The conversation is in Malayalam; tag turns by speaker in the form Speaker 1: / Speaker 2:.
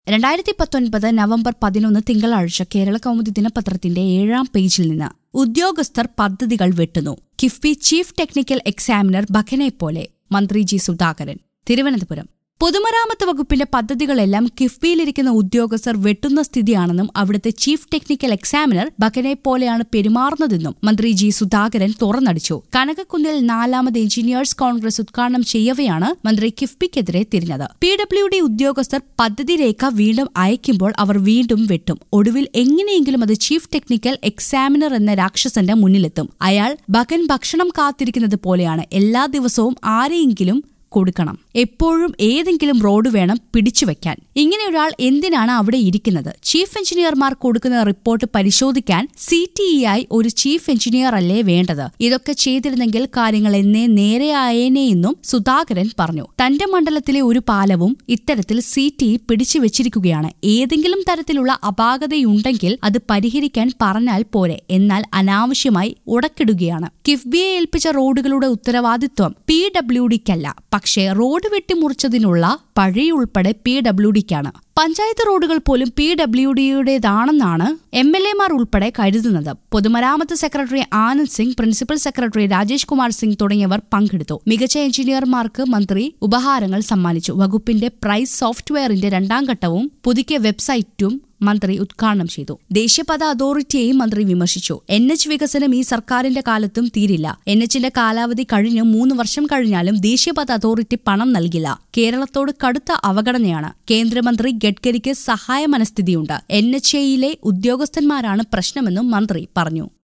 Speaker 1: രണ്ടായിരത്തി പത്തൊൻപത് നവംബർ പതിനൊന്ന് തിങ്കളാഴ്ച കേരള കൗമുദി ദിനപത്രത്തിന്റെ ഏഴാം പേജിൽ നിന്ന് ഉദ്യോഗസ്ഥർ പദ്ധതികൾ വെട്ടുന്നു കിഫ്ബി ചീഫ് ടെക്നിക്കൽ എക്സാമിനർ ബഖനെ പോലെ മന്ത്രി ജി സുധാകരൻ തിരുവനന്തപുരം പൊതുമരാമത്ത് വകുപ്പിന്റെ പദ്ധതികളെല്ലാം കിഫ്ബിയിലിരിക്കുന്ന ഉദ്യോഗസ്ഥർ വെട്ടുന്ന സ്ഥിതിയാണെന്നും അവിടുത്തെ ചീഫ് ടെക്നിക്കൽ എക്സാമിനർ ബഖനെ പോലെയാണ് പെരുമാറുന്നതെന്നും മന്ത്രി ജി സുധാകരൻ തുറന്നടിച്ചു കനകക്കുന്നിൽ നാലാമത് എഞ്ചിനീയേഴ്സ് കോൺഗ്രസ് ഉദ്ഘാടനം ചെയ്യവെയാണ് മന്ത്രി കിഫ്ബിക്കെതിരെ തിരിഞ്ഞത് പി ഡബ്ല്യു ഡി ഉദ്യോഗസ്ഥർ പദ്ധതി രേഖ വീണ്ടും അയക്കുമ്പോൾ അവർ വീണ്ടും വെട്ടും ഒടുവിൽ എങ്ങനെയെങ്കിലും അത് ചീഫ് ടെക്നിക്കൽ എക്സാമിനർ എന്ന രാക്ഷസന്റെ മുന്നിലെത്തും അയാൾ ബഖൻ ഭക്ഷണം കാത്തിരിക്കുന്നത് പോലെയാണ് എല്ലാ ദിവസവും ആരെയെങ്കിലും കൊടുക്കണം എപ്പോഴും ഏതെങ്കിലും റോഡ് വേണം പിടിച്ചുവെക്കാൻ ഇങ്ങനെ ഒരാൾ എന്തിനാണ് അവിടെ ഇരിക്കുന്നത് ചീഫ് എഞ്ചിനീയർമാർ കൊടുക്കുന്ന റിപ്പോർട്ട് പരിശോധിക്കാൻ സി ടി ഇ ആയി ഒരു ചീഫ് എഞ്ചിനീയർ അല്ലേ വേണ്ടത് ഇതൊക്കെ ചെയ്തിരുന്നെങ്കിൽ കാര്യങ്ങൾ എന്നേ നേരെയായേനെ എന്നും സുധാകരൻ പറഞ്ഞു തന്റെ മണ്ഡലത്തിലെ ഒരു പാലവും ഇത്തരത്തിൽ സി ടി ഇ പിടിച്ചു വെച്ചിരിക്കുകയാണ് ഏതെങ്കിലും തരത്തിലുള്ള അപാകതയുണ്ടെങ്കിൽ അത് പരിഹരിക്കാൻ പറഞ്ഞാൽ പോരെ എന്നാൽ അനാവശ്യമായി ഉടക്കിടുകയാണ് കിഫ്ബിയെ ഏൽപ്പിച്ച റോഡുകളുടെ ഉത്തരവാദിത്വം പി ഡബ്ല്യു ഡിക്കല്ല പക്ഷേ റോഡ് വെട്ടിമുറിച്ചതിനുള്ള പഴയുൾപ്പെടെ പി ഡബ്ല്യു ഡിക്കാണ് പഞ്ചായത്ത് റോഡുകൾ പോലും പി ഡബ്ല്യു ഡിയുടേതാണെന്നാണ് എം എൽ എമാർ ഉൾപ്പെടെ കരുതുന്നത് പൊതുമരാമത്ത് secretary Anand Singh principal secretary Rajesh Kumar Singh തുടങ്ങിയവർ പങ്കെടുത്തു മികച്ച എഞ്ചിനീയർമാർക്ക് മന്ത്രി ഉപഹാരങ്ങൾ സമ്മാനിച്ചു വകുപ്പിന്റെ പ്രൈസ് സോഫ്റ്റ്വെയറിന്റെ രണ്ടാം ഘട്ടവും പുതുക്കിയ വെബ്സൈറ്റും മന്ത്രി ഉദ്ഘാടനം ചെയ്തു ദേശീയപാത അതോറിറ്റിയെയും മന്ത്രി വിമർശിച്ചു എൻ എച്ച് വികസനം ഈ സർക്കാരിന്റെ കാലത്തും തീരില്ല എൻ എച്ചിന്റെ കാലാവധി കഴിഞ്ഞ് മൂന്ന് വർഷം കഴിഞ്ഞാലും ദേശീയപാത അതോറിറ്റി പണം നൽകില്ല കേരളത്തോട് കടുത്ത അവഗണനയാണ് കേന്ദ്രമന്ത്രി ഗഡ്കരിക്ക് സഹായ മനസ്ഥിതിയുണ്ട് എൻ എച്ച് എയിലെ ഉദ്യോഗസ്ഥന്മാരാണ് പ്രശ്നമെന്നും മന്ത്രി പറഞ്ഞു